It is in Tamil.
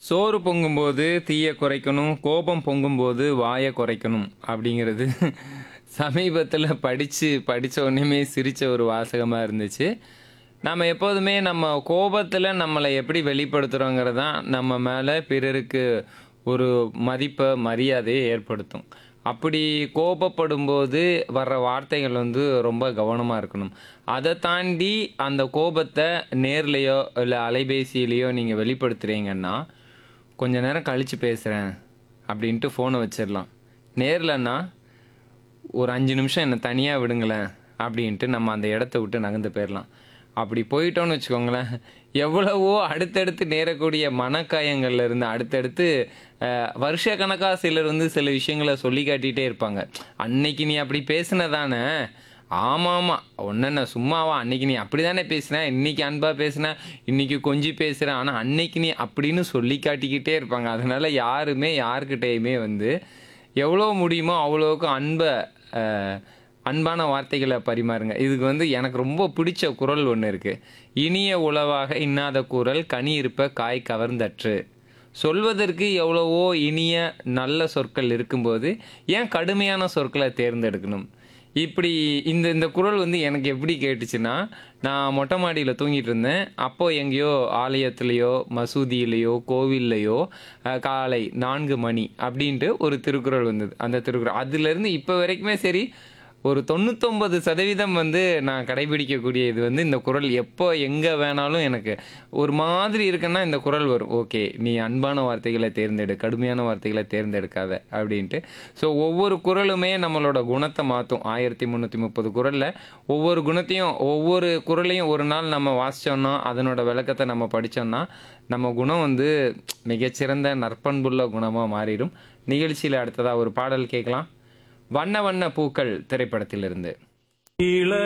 சோறு பொங்கும்போது தீயை குறைக்கணும் கோபம் பொங்கும்போது வாயை குறைக்கணும் அப்படிங்கிறது சமீபத்தில் படித்து படித்த உடனேமே சிரித்த ஒரு வாசகமாக இருந்துச்சு நம்ம எப்போதுமே நம்ம கோபத்தில் நம்மளை எப்படி வெளிப்படுத்துகிறோங்கிறது தான் நம்ம மேலே பிறருக்கு ஒரு மதிப்பை மரியாதையை ஏற்படுத்தும் அப்படி கோபப்படும்போது வர்ற வார்த்தைகள் வந்து ரொம்ப கவனமாக இருக்கணும் அதை தாண்டி அந்த கோபத்தை நேர்லேயோ இல்லை அலைபேசியிலையோ நீங்கள் வெளிப்படுத்துகிறீங்கன்னா கொஞ்ச நேரம் கழித்து பேசுகிறேன் அப்படின்ட்டு ஃபோனை வச்சிடலாம் நேர்லன்னா ஒரு அஞ்சு நிமிஷம் என்னை தனியாக விடுங்களேன் அப்படின்ட்டு நம்ம அந்த இடத்த விட்டு நகர்ந்து போயிடலாம் அப்படி போயிட்டோம்னு வச்சுக்கோங்களேன் எவ்வளவோ அடுத்தடுத்து நேரக்கூடிய மனக்காயங்கள்ல இருந்து அடுத்தடுத்து அஹ், வருஷ கணக்காக சிலர் வந்து சில விஷயங்களை சொல்லி காட்டிகிட்டே இருப்பாங்க அன்னைக்கு நீ அப்படி பேசுனதானே ஆமாம் ஆமாம் ஒன்றுண்ண சும்மாவா அன்னைக்கு நீ அப்படி தானே பேசுன இன்னைக்கு அன்பாக பேசுன இன்னைக்கு கொஞ்சி பேசுகிற ஆனால் அன்னைக்கு நீ அப்படின்னு சொல்லி காட்டிக்கிட்டே இருப்பாங்க அதனால யாருமே யாருக்கிட்டேயுமே வந்து எவ்வளோ முடியுமோ அவ்வளோவுக்கு அன்பை அஹ், அன்பான வார்த்தைகளை பரிமாறுங்க இதுக்கு வந்து எனக்கு ரொம்ப பிடிச்ச குரல் ஒன்று இருக்குது இனிய உளவாக இன்னாத குரல் கனி இருப்ப காய் கவர்ந்தற்று சொல்வதற்கு எவ்வளவோ இனிய நல்ல சொற்கள் இருக்கும்போது ஏன் கடுமையான சொற்களை தேர்ந்தெடுக்கணும் இப்படி இந்த இந்த குரல் வந்து எனக்கு எப்படி கேட்டுச்சுன்னா நான் மொட்டை மாடியில் தூங்கிட்டு இருந்தேன் அப்போது எங்கேயோ ஆலயத்துலேயோ மசூதியிலையோ கோவில்லையோ அஹ், காலை நான்கு மணி அப்படின்ட்டு ஒரு திருக்குறள் வந்தது அந்த திருக்குறள் அதுலேருந்து இப்போ வரைக்குமே சரி ஒரு தொண்ணூத்தொம்பது சதவீதம் வந்து நான் கடைபிடிக்கக்கூடிய இது வந்து இந்த குரல் எப்போ எங்கே வேணாலும் எனக்கு ஒரு மாதிரி இருக்குன்னா இந்த குரல் வரும் ஓகே நீ அன்பான வார்த்தைகளை தேர்ந்தெடு கடுமையான வார்த்தைகளை தேர்ந்தெடுக்காத அப்படின்ட்டு ஸோ ஒவ்வொரு குரலுமே நம்மளோட குணத்தை மாற்றும் ஆயிரத்தி முந்நூற்றி முப்பது குரலில் ஒவ்வொரு குணத்தையும் ஒவ்வொரு குரலையும் ஒரு நாள் நம்ம வாசித்தோம்னா அதனோட விளக்கத்தை நம்ம படித்தோம்னா நம்ம குணம் வந்து மிகச்சிறந்த நற்பண்புள்ள குணமாக மாறிடும் நிகழ்ச்சியில் அடுத்ததாக ஒரு பாடல் கேட்கலாம் வண்ண வண்ண பூக்கள் திரைப்படத்திலிருந்து இள